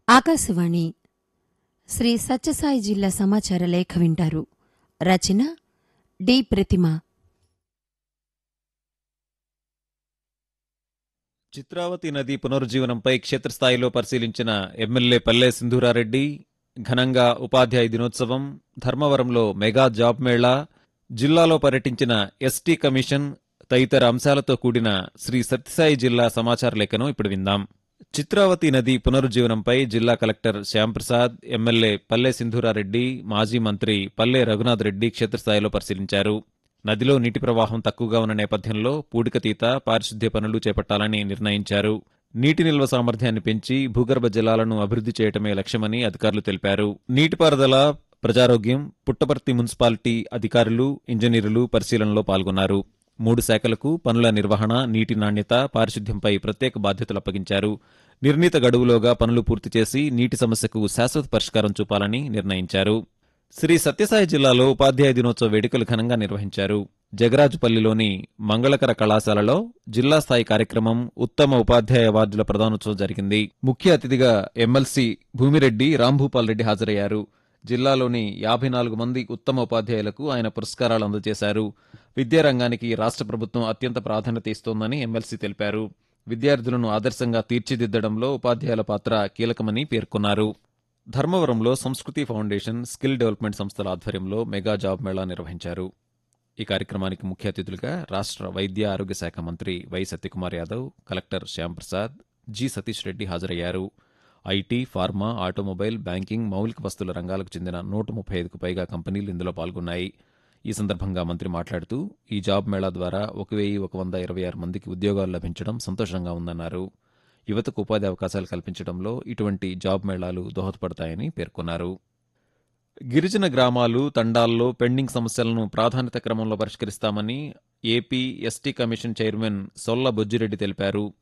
ఆకాశవాణి శ్రీ సత్యసాయి జిల్లా సమాచార లేఖ వింటారు రచన డి ప్రతిమ చిత్రావతి నది పునరుజ్జీవనంపై క్షేత్రస్థాయిలో పరిశీలించిన ఎమ్మెల్యే పల్లె సింధూరారెడ్డి ఘనంగా ఉపాధ్యాయ దినోత్సవం ధర్మవరంలో మెగా జాబ్ మేళా జిల్లాలో పర్యటించిన ఎస్టీ కమిషన్ తదితర అంశాలతో కూడిన శ్రీ సత్యసాయి జిల్లా సమాచార లేఖను ఇప్పుడు విందాం చిత్రావతి నది పునరుజ్జీవనంపై జిల్లా కలెక్టర్ శ్యాంప్రసాద్ ఎమ్మెల్యే పల్లె సింధూరారెడ్డి మాజీ మంత్రి పల్లె రఘునాథ్ రెడ్డి క్షేత్రస్థాయిలో పరిశీలించారు నదిలో నీటి ప్రవాహం తక్కువగా ఉన్న నేపథ్యంలో పూడికతీత పారిశుద్ధ్య పనులు చేపట్టాలని నిర్ణయించారు నీటి నిల్వ సామర్థ్యాన్ని పెంచి భూగర్భ జలాలను అభివృద్ధి చేయటమే లక్ష్యమని అధికారులు తెలిపారు నీటిపారుదల ప్రజారోగ్యం పుట్టపర్తి మున్సిపాలిటీ అధికారులు ఇంజనీరులు పరిశీలనలో పాల్గొన్నారు మూడు శాఖలకు పనుల నిర్వహణ నీటి నాణ్యత పారిశుద్ధ్యంపై ప్రత్యేక బాధ్యతలు అప్పగించారు నిర్ణీత గడువులోగా పనులు పూర్తి చేసి నీటి సమస్యకు శాశ్వత పరిష్కారం చూపాలని నిర్ణయించారు శ్రీ సత్యసాయి జిల్లాలో ఉపాధ్యాయ దినోత్సవ వేడుకలు ఘనంగా నిర్వహించారు జగరాజుపల్లిలోని మంగళకర కళాశాలలో జిల్లా స్థాయి కార్యక్రమం ఉత్తమ ఉపాధ్యాయ అవార్డుల ప్రదానోత్సవం జరిగింది ముఖ్య అతిథిగా ఎమ్మెల్సీ భూమిరెడ్డి రాంభూపాల్ రెడ్డి హాజరయ్యారు జిల్లాలోని యాభై నాలుగు మంది ఉత్తమ ఉపాధ్యాయులకు ఆయన పురస్కారాలు అందజేశారు విద్యారంగానికి రాష్ట్ర ప్రభుత్వం అత్యంత ప్రాధాన్యత ఇస్తోందని ఎమ్మెల్సీ తెలిపారు విద్యార్థులను ఆదర్శంగా తీర్చిదిద్దడంలో ఉపాధ్యాయుల పాత్ర కీలకమని పేర్కొన్నారు ధర్మవరంలో సంస్కృతి ఫౌండేషన్ స్కిల్ డెవలప్మెంట్ సంస్థల ఆధ్వర్యంలో మెగా జాబ్ మేళా నిర్వహించారు ఈ కార్యక్రమానికి ముఖ్య అతిథులుగా రాష్ట్ర వైద్య ఆరోగ్య శాఖ మంత్రి Y Satyakumar Yadav collector Shyamprasad G Satish Reddy హాజరయ్యారు ఐటీ ఫార్మా ఆటోమొబైల్ బ్యాంకింగ్ మౌలిక వస్తువుల రంగాలకు చెందిన నూట ముప్పై ఐదుకు పైగా కంపెనీలు ఇందులో పాల్గొన్నాయి ఈ సందర్భంగా మంత్రి మాట్లాడుతూ ఈ జాబ్ మేళా ద్వారా ఒక వెయ్యి ఒక వంద ఇరవై ఆరు మందికి ఉద్యోగాలు లభించడం సంతోషంగా ఉందన్నారు యువతకు ఉపాధి అవకాశాలు కల్పించడంలో ఇటువంటి జాబ్ మేళాలు దోహదపడతాయని పేర్కొన్నారు గిరిజన గ్రామాలు తండాల్లో పెండింగ్ సమస్యలను ప్రాధాన్యత క్రమంలో పరిష్కరిస్తామని AP ST commission chairman Solla Bojjireddy తెలిపారు